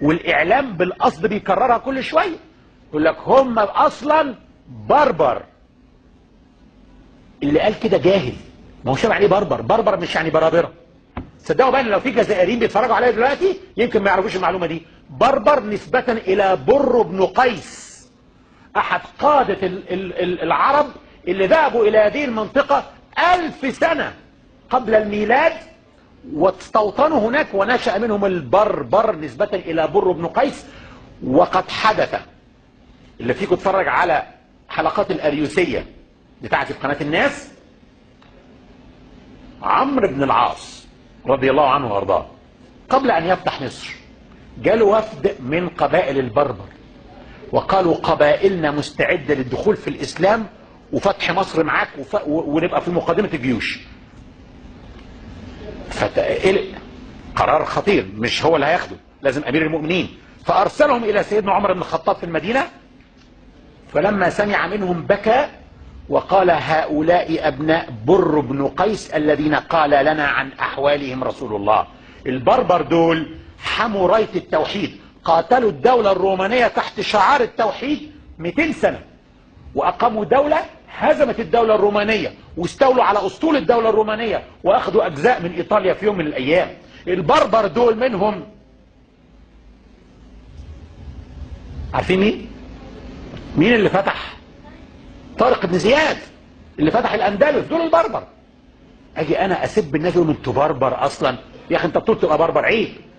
والاعلام بالقصد بيكررها كل شويه يقول لك هم اصلا بربر اللي قال كده جاهل ما هو شبه عليه بربر بربر مش يعني برابره صدقوا بقى إن لو في جزائريين بيتفرجوا عليا دلوقتي يمكن ما يعرفوش المعلومه دي بربر نسبه الى بر بن قيس احد قاده ال- ال- ال- العرب اللي ذهبوا الى هذه المنطقه ألف سنه قبل الميلاد واستوطنوا هناك ونشأ منهم البربر نسبة إلى بر بن قيس وقد حدث اللي فيكم اتفرج على حلقات الأريوسية بتاعتي في قناة الناس عمرو بن العاص رضي الله عنه وارضاه قبل أن يفتح مصر جاله وفد من قبائل البربر وقالوا قبائلنا مستعدة للدخول في الإسلام وفتح مصر معاك وف... و- ونبقى في مقدمة الجيوش فقلق قرار خطير مش هو اللي هياخده لازم امير المؤمنين فارسلهم الى سيدنا عمر بن الخطاب في المدينه فلما سمع منهم بكى وقال هؤلاء ابناء بر بن قيس الذين قال لنا عن احوالهم رسول الله البربر دول حموا رايه التوحيد قاتلوا الدوله الرومانيه تحت شعار التوحيد 200 سنه واقاموا دوله هزمت الدوله الرومانيه واستولوا على اسطول الدوله الرومانيه واخذوا اجزاء من ايطاليا في يوم من الايام البربر دول منهم عارفين مين مين اللي فتح طارق بن زياد اللي فتح الاندلس دول البربر اجي انا اسب الناس يقولوا انتوا بربر اصلا يا اخي انت بتقول تبقى بربر عيب